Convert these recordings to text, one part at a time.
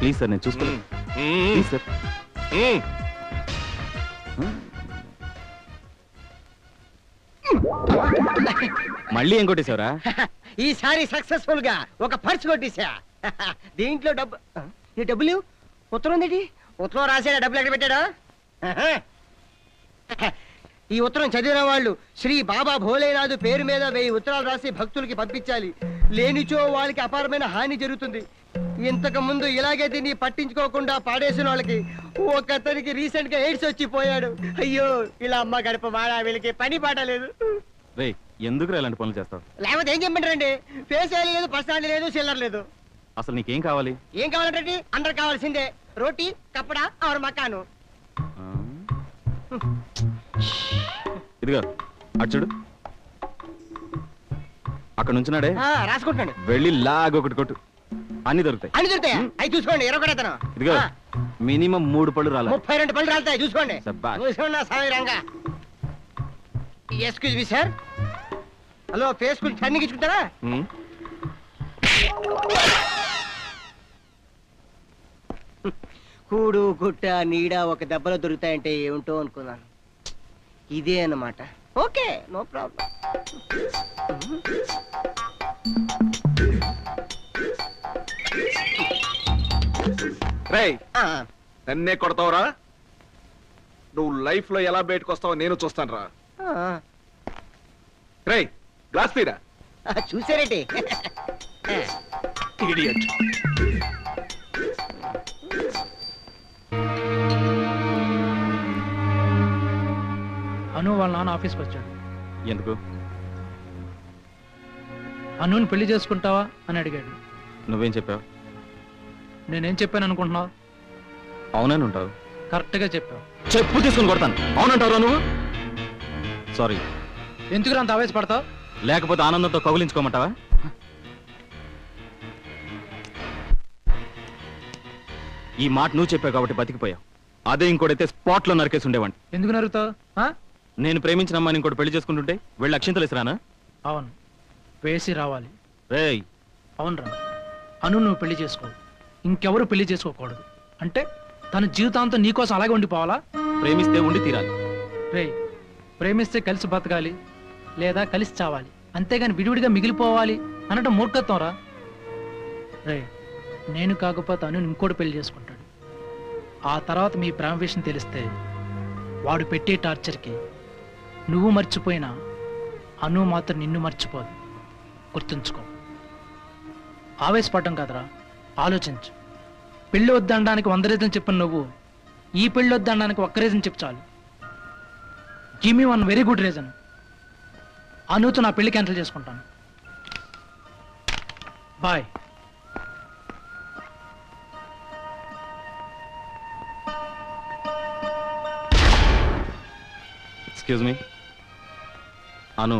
Please sir నేను చూసుకోలేదు మ్మ్. Please sir మ్మ్. మళ్ళీ ఏం కొట్టేశావురా ఈసారి సక్సెస్ఫుల్ గా ఒక పర్స్ కొట్టేశా దీంట్లో డబ్బు ఆ, ఈ డబ్బులు ఉత్తరం ఉందేటి ఉత్తరం రాసాడా డబ్బులు ఎక్కడ పెట్టాడా ఆహా. ఈ ఉత్తరం చదివిన వాళ్ళు శ్రీ బాబా భోలేనాథ్ పేరు మీద వెయ్యి ఉత్తరాలు రాసి భక్తులకి పంపించాలి లేనిచో వాళ్ళకి అపారమైన హాని జరుగుతుంది ఇంతకు ముందు ఇలాగే దీన్ని పట్టించుకోకుండా పాడేసిన వాళ్ళకి ఒకతనికి రీసెంట్ గా ఎయిడ్స్ వచ్చి పోయాడు అయ్యో ఇలా అమ్మ గడప వాడా వీళ్ళకి పని పాట లేదు రే ఎందుకు ఇలాంటి పనులు చేస్తావు లేకపోతే ఏం చెప్పంటారండి ఫేస్ వేలు లేదు పర్సనాలిటీ లేదు చిల్లర లేదు అసలు నీకేం కావాలి ఏం కావాలంటే అందరు కావాల్సిందే రోటీ కప్పడా ఆరు మకాను ఆ? ఇదిగో అటు చూడు అక్కడ నుంచున్నాడే ఆ, రాసుకుంటాను వెళ్ళి లాగ్ ఒకటి కొట్టు అన్ని దొరుకుతాయి అన్ని దొరుకుతాయి అవి చూసుకోండి ఇరవై కూడా ఇదిగో మినిమం మూడు పళ్ళు రాలి ముప్పై రెండు పళ్ళు రాలుతాయి చూసుకోండి శబ్బాష్. చూసుకోండి నా Sai Ranga excuse me sir hello face కొంచెం టర్నింగ్ ఇచ్చుకుంటారా మ్మ్. కూడు గుట్ట నీడ ఒక దెబ్బలో దొరుకుతాయంటే ఏమిటో అనుకున్నాను ఇదే అన్నమాట ఓకే నో ప్రాబ్లం రేయ్ నన్నే కొడతావురా నువ్వు లైఫ్ లో ఎలా బయటకు వస్తావో నేను చూస్తాను రా రేయ్ గ్లాస్ తీరా చూసారేంటి ఇడియట్ అను వాళ్ళ నాన్న ఆఫీస్కి వచ్చాడు ఎందుకు అనుని పెళ్లి చేసుకుంటావా అని అడిగాడు నువ్వేం చెప్పావు నేనేం చెప్పాను అనుకుంటున్నావు అవునని ఉంటావు కరెక్ట్గా చెప్పావు చెప్పు తీసుకుని కొడతాను అవునంటావురా నువ్వు సారీ ఎందుకు అంత ఆవేశపడతావు లేకపోతే ఆనందంతో కౌగిలించుకోమంటావా ఈ మాట నువ్వు చెప్పావు కాబట్టి బతికిపోయావు అదే ఇంకోటైతే స్పాట్ లో నరికేసి ఉండేవాడిని ఎందుకు నరుగుతావు ఆ? నేను ప్రేమించిన అమ్మాయిని ఇంకోటి పెళ్లి చేసుకుంటుంటే వెళ్ళి అక్షింతలు ఇసిరానా అవును వేసి రావాలి రేయ్ అవునరా అను నువ్వు పెళ్లి చేసుకో ఇంకెవరు పెళ్లి చేసుకోకూడదు అంటే తన జీవితాంతం నీకోసం అలాగే ఉండిపోవాలా ప్రేమిస్తే ఉండి తీరాలి రే ప్రేమిస్తే కలిసి బతకాలి లేదా కలిసి చావాలి అంతేగాని విడివిడిగా మిగిలిపోవాలి అనటం మూర్ఖత్వం రా రే నేను కాకపోతే అను ఇంకోటి పెళ్లి చేసుకుంటాడు ఆ తర్వాత మీ ప్రేమ విషయం తెలిస్తే వాడు పెట్టే టార్చర్కి నువ్వు మర్చిపోయినా అను మాత్రం నిన్ను మర్చిపోదు గుర్తుంచుకో ఆవేశపడ్డం కదరా ఆలోచించు పెళ్ళి వద్దనడానికి వంద రీజన్ చెప్పిన నువ్వు ఈ పెళ్ళి వద్దనడానికి ఒక్క రీజన్ చెప్పు చాలు give me one very good reason అనుతో నా పెళ్లి క్యాన్సిల్ చేసుకుంటాను బాయ్ excuse me Anu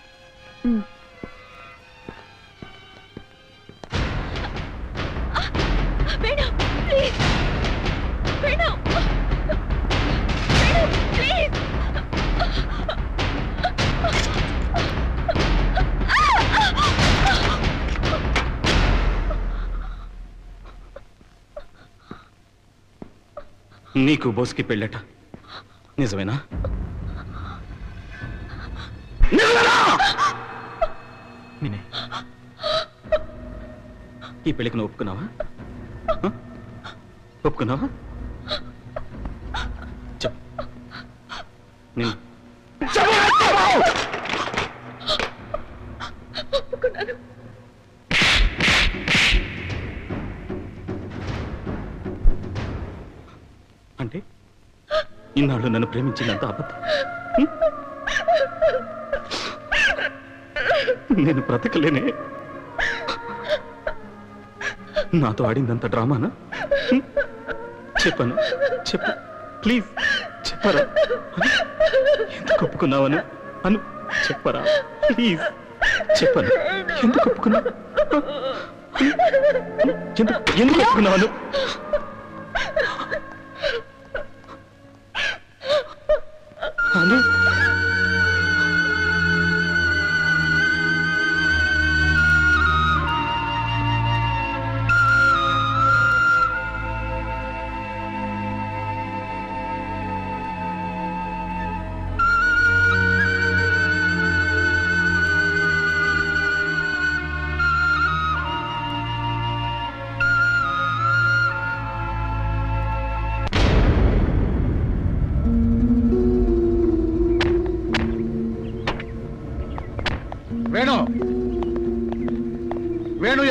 Venu please Venu Venu please నీకు బోస్కి పెళ్ళట నిజమేనా నేనే ఈ పెళ్ళికి నువ్వు ఒప్పుకున్నావా హ? ఒప్పుకున్నావా చెప్పు నేను అంటే ఇన్నాళ్ళు నన్ను ప్రేమించినంత అబద్ధం హ్మ్? నేను బ్రతకలేనే నాతో ఆడిందంత డ్రామానా హ్మ్? చెప్పను చెప్పు ప్లీజ్ చెప్పరా అను, ఎందుకు ఒప్పుకున్నావను అను చెప్పరా ప్లీజ్ చెప్పను ఎందుకు ఒప్పుకున్నావు ఎందుకు ఎందుకు ఒప్పుకున్నావను అను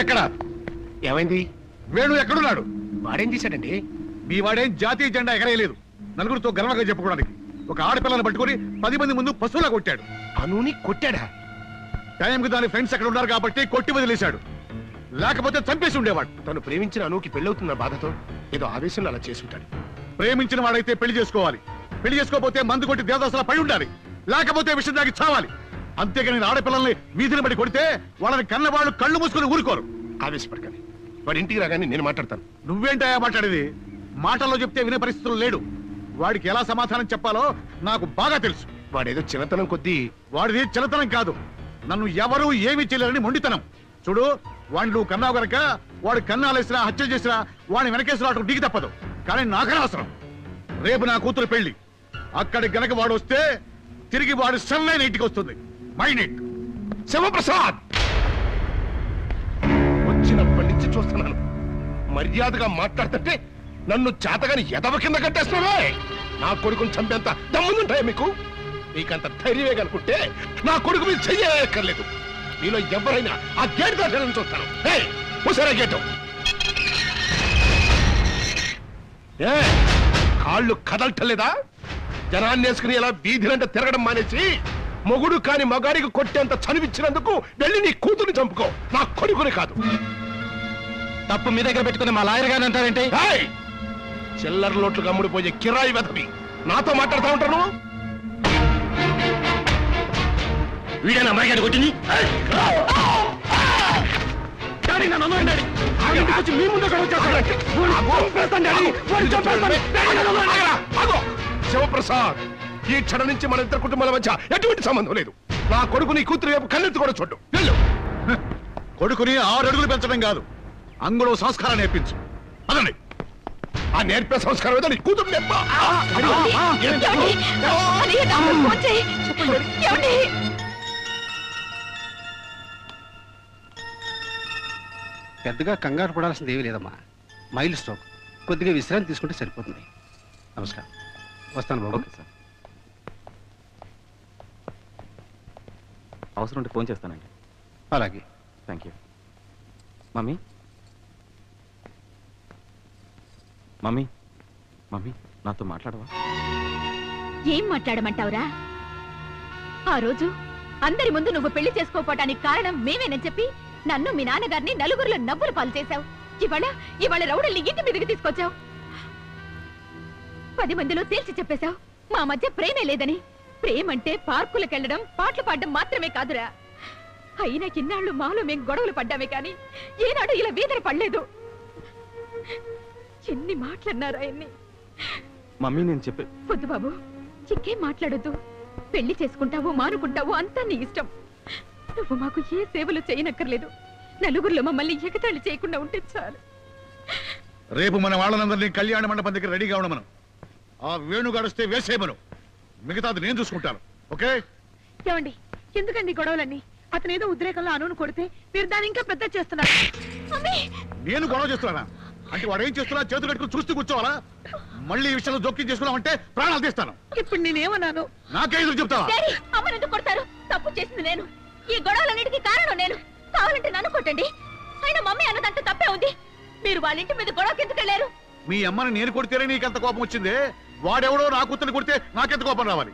ఎక్కడ ఏమైంది వేణు ఎక్కడున్నాడు వాడేం చేశాడండి మీ వాడేం జాతీయ జెండా ఎగరేయలేదు నలుగురితో గర్వంగా చెప్పుకోవడానికి ఒక ఆడపిల్లని పట్టుకొని పది మంది ముందు పశువులా కొట్టాడు అనుని కొట్టాడా టైంకి దాని ఫ్రెండ్స్ అక్కడ ఉన్నారు కాబట్టి కొట్టి వదిలేశాడు లేకపోతే చంపేసి ఉండేవాడు తను ప్రేమించిన అనుకి పెళ్ళవుతున్న బాధతో ఏదో ఆవేశంలో అలా చేసి ఉంటాడు ప్రేమించిన వాడైతే పెళ్లి చేసుకోవాలి పెళ్లి చేసుకోకపోతే మందు కొట్టి దేవదాసులా పడి ఉండాలి లేకపోతే విషయం దాగి చావాలి అంతేగాని నేను ఆడపిల్లల్ని వీధిని బట్టి కొడితే వాళ్ళని కన్నవాళ్ళు కళ్ళు మూసుకొని ఊరుకోరు ఆవేశపడకండి వాడి ఇంటికి రాగానే నేను మాట్లాడతాను నువ్వేంటయా మాట్లాడేది మాటల్లో చెప్తే వినే పరిస్థితులు లేడు వాడికి ఎలా సమాధానం చెప్పాలో నాకు బాగా తెలుసు వాడేదో చిన్నతనం కొద్దీ వాడిది చిలతనం కాదు నన్ను ఎవరూ ఏమీ చేయలేరని మొండితనం చూడు వాడిని నువ్వు కన్నావు గనక వాడు కన్నాలేసినా హత్య చేసినా వాడిని వెనకేసి రావడం నీకు తప్పదు కానీ నాకనే అవసరం రేపు నా కూతురు పెళ్లి అక్కడికి గనక వాడు వస్తే తిరిగి వాడు సన్నైన ఇంటికి వస్తుంది మైండ్ ఇట్ శివప్రసాద్ వచ్చినప్పటి నుంచి చూస్తున్నాను మర్యాదగా మాట్లాడుతుంటే నన్ను చేతగాని ఎదవ కింద కట్టేస్తున్నావే నా కొడుకుని చంపేంత దమ్ముందుంటాయా మీకు మీకంత ధైర్యమే కనుకుంటే నా కొడుకు మీద చెయ్యక్కర్లేదు మీలో ఎవరైనా ఆ గేట్ దాటాలని చూస్తాను ఏయ్, మూసారా గేటు ఏ కాళ్ళు కదలటలేదా జనాన్ని వేసుకుని ఇలా వీధినంట తిరగడం మానేసి మొగుడు కాని మగాడికి కొట్టేంత చనివిచ్చినందుకు వెళ్ళి నీ కూతుర్ని చంపుకో నా కొడుకుని కాదు తప్పు మీ దగ్గర పెట్టుకుని మా లాయర్ గారు అంటారేంటి ఏయ్! చిల్లర లోట్లు అమ్ముడిపోయే కిరాయి వెధవి నాతో మాట్లాడుతూ ఉంటాను వీడేనా అమ్మాయి గారి కొట్టింది ఏయ్! డాడీ, నన్ను వదలండి, డాడీ. ఆ ఇంటికి వచ్చి మీ ముందు ఎక్కడ వచ్చేస్తాడు? వాడిని చంపేస్తాను, డాడీ. వాడిని చంపేస్తాను. డాడీ, నన్ను వదలండి. ఆగరా, ఆగు. శివప్రసాద్ ఈ క్షణం నుంచి మన ఇద్దరు కుటుంబాల మధ్య ఎటువంటి సంబంధం లేదు నా కొడుకు నీ కూతురు వైపు కన్నెత్తి కూడా చూడు వెళ్ళు కొడుకుని ఆరు అడుగులు పెంచడం కాదు అంగుళం సంస్కారం నేర్పించు అదండి ఆ నేర్పే సంస్కారం ఏదో నీ కూతురు నేర్ప ఏమండి? అన్నయ్య డాక్టర్ ఫోన్ చేయి ఏమండి పెద్దగా కంగారు పడాల్సింది ఏమీ లేదమ్మా మైల్ స్ట్రోక్ కొద్దిగా విశ్రాంతి తీసుకుంటే సరిపోతుంది నమస్కారం వస్తాను బాబు ఓకే సార్ అవసరం ఉంటే ఫోన్ చేస్తానండి అలాగే thank you mummy mummy mummy నాతో మాట్లాడవా ఏం మాట్లాడమంటావురా ఆ రోజు అందరి ముందు నువ్వు పెళ్లి చేసుకోపోవటానికి కారణం మేమేనని చెప్పి నన్ను మీ నాన్నగారిని నలుగురిలో నవ్వులు పాలు చేశావు ఇవాళ ఇవాళ రౌడల్ని ఇంటి మీదకి తీసుకొచ్చావు పది మందిలో తేల్చి చెప్పేశావు మా మధ్య ప్రేమే లేదని ప్రేమంటే పార్కులకెళ్ళడం పాటలు పాడడం మాత్రమే కాదురా అయినా ఇన్నాళ్ళు మాలో మేం గొడవలు పడ్డామే కానీ ఏనాడు ఇలా వీధన పడలేదు ఎన్ని మాటలన్నారు ఆయన్ని మమ్మీ నేను చెప్పే వద్దు బాబు ఇంకేం మాట్లాడొద్దు పెళ్లి చేసుకుంటావు మానుకుంటావు అంతా నీ ఇష్టం నువ్వు మాకు ఏ సేవలు చేయనక్కర్లేదు నలుగురిలో మమ్మల్ని ఎగతాళి చేయకుండా ఉంటే చాలు రేపు మన వాళ్ళందరినీ కళ్యాణ మండపం దగ్గర రెడీగా ఉండమను ఆ వేణు గడిస్తే వేసేయమను మిగతాది నేను చూసుకుంటాను ఓకే ఏమండి ఎందుకండి ఈ గొడవలన్నీ అతను ఏదో ఉద్రేకంలో అనును కొడితే మీరు దాన్ని ఇంకా పెద్ద చేస్తున్నారు నేను గొడవ చేస్తున్నానా అంటే వాడు ఏం చేస్తున్నా చేతులు కట్టుకుని చూస్తూ కూర్చోవాలా మళ్ళీ ఈ విషయంలో జోక్యం చేసుకున్నామంటే ప్రాణాలు తీస్తాను ఇప్పుడు నేనేమన్నాను నాకే ఎదురు చెప్తావా డాడీ అమ్మని ఎందుకు కొడతారు తప్పు చేసింది నేను ఈ గొడవలన్నిటికీ కారణం నేను కావాలంటే నన్ను కొట్టండి అయినా మమ్మీ అన్నదంతా తప్పే ఉంది మీరు వాళ్ళ ఇంటి మీద గొడవకి ఎందుకు వెళ్ళారు మీ అమ్మని నేను కొడితేనే నీకెంత కోపం వచ్చింది వాడెవడో నా కూతురు కొడితే నాకెంత కోపం రావాలి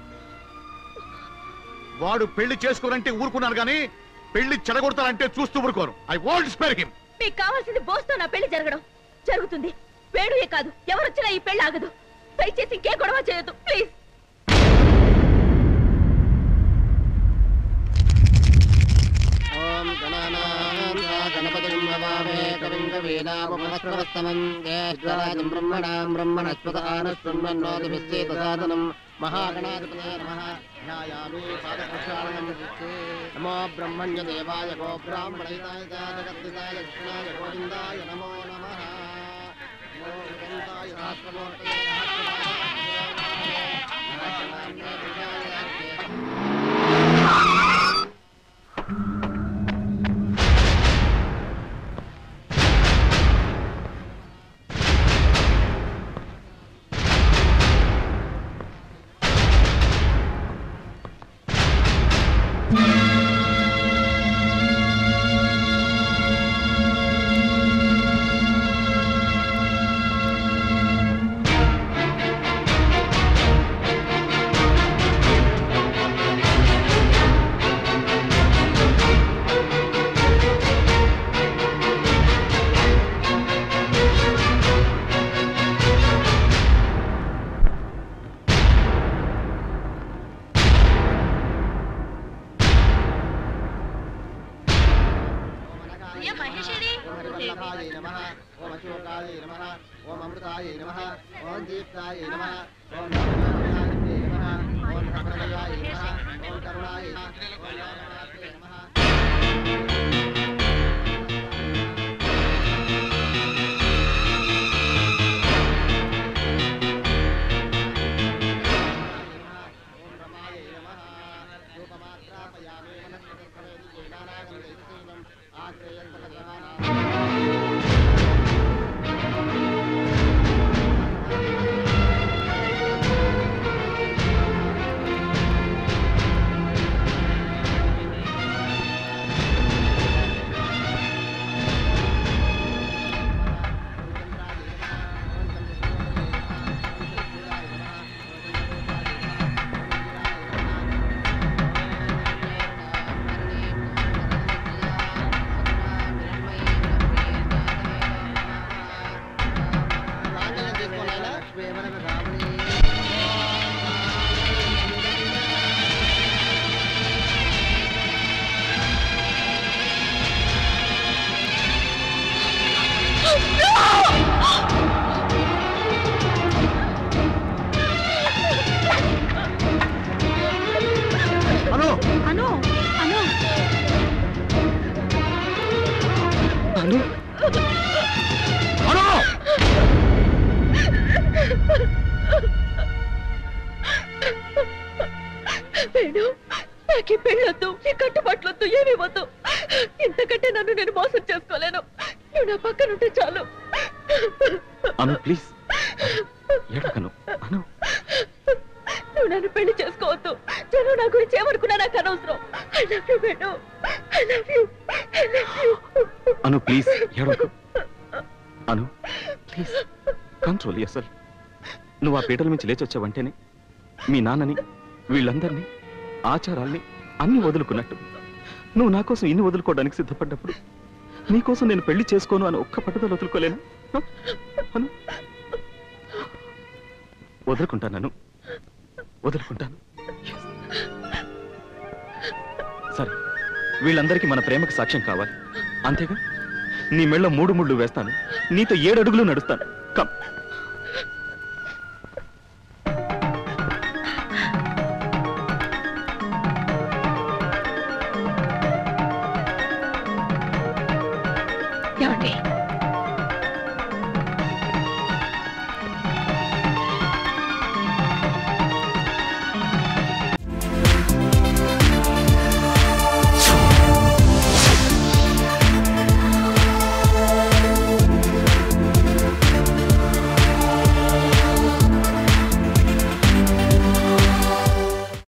వాడు పెళ్లి చేసుకోనంటే ఊరుకున్నాను కానీ పెళ్లి చెడగొడతానంటే చూస్తూ ఊరుకోను ఐ వాంట్ స్పేర్ హిమ్ మీకు కావాల్సింది బోస్తో నా పెళ్లి జరగడం జరుగుతుంది వేణుయే కాదు ఎవరొచ్చినా ఈ పెళ్లి ఆగదు దయచేసి ఇంకే గొడవ చేయొద్దు ప్లీజ్ ఓం గణపతిం భవామే కవిం కవీనామస్తమం జ్యేష్ఠరాజం బ్రహ్మణాం బ్రహ్మణస్పత ఆనశృణ్వన్నోదిభిశ్చేతసాదనం మహాగణాధిపతే నమః ధ్యాయామి పాదప్రక్షాళనం నమో బ్రహ్మణ్య దేవాయ గో బ్రాహ్మణైతాయ జగద్దితాయ కృష్ణాయ గోవిందాయ నమో నమః నమో గోవిందాయ సహస్రమూర్తయే సహస్రనామ్నే ఓం అశోకాయ నమః ఓం అమృతాయ నమః ఓం దీప్తాయ నమః ఓం నమః నమః ఓం రమణాయ నమః ఓం కరుణాయ నమః ఓం రామనాథాయ నమః ఓం రమాయ నమః రూపమాత్రాపయామి మనస్సుకృతమేది జైనానాగంధైవశైలం ఆశ్రయంతమగ్రహాణా అను అను అను అను వేణు నాకు ఈ పెళ్ళొద్దు ఈ కట్టుబాట్లొద్దు ఏమీ వద్దు ఇంతకంటే నన్ను నేను మోసం చేసుకోలేను నువ్వు నా పక్కనుంటే చాలు అను ప్లీజ్ ఎడకను అను నువ్వు నన్ను పెళ్లి చేసుకోవద్దు జనం నా గురించి ఏమనుకున్నా నాకు అనవసరం I love you Venu I love you I love you Anu please ఎడకు అను ప్లీజ్ కంట్రోల్ అసలు నువ్వు ఆ పీటల నుంచి లేచి వచ్చావంటేనే మీ నాన్నని వీళ్ళందరినీ ఆచారాల్ని అన్ని వదులుకున్నట్టు నువ్వు నా కోసం ఇన్ని వదులుకోవడానికి సిద్ధపడ్డప్పుడు నీకోసం నేను పెళ్లి చేసుకోను అని ఒక్క పట్టుదల వదులుకోలేను హ? అను వదులుకుంటాను వదులుకుంటాను Yes. సరే వీళ్ళందరికీ మన ప్రేమకు సాక్ష్యం కావాలి అంతేగా నీ మెళ్ళ మూడు ముళ్ళు వేస్తాను నీతో ఏడు అడుగులు నడుస్తాను కమ్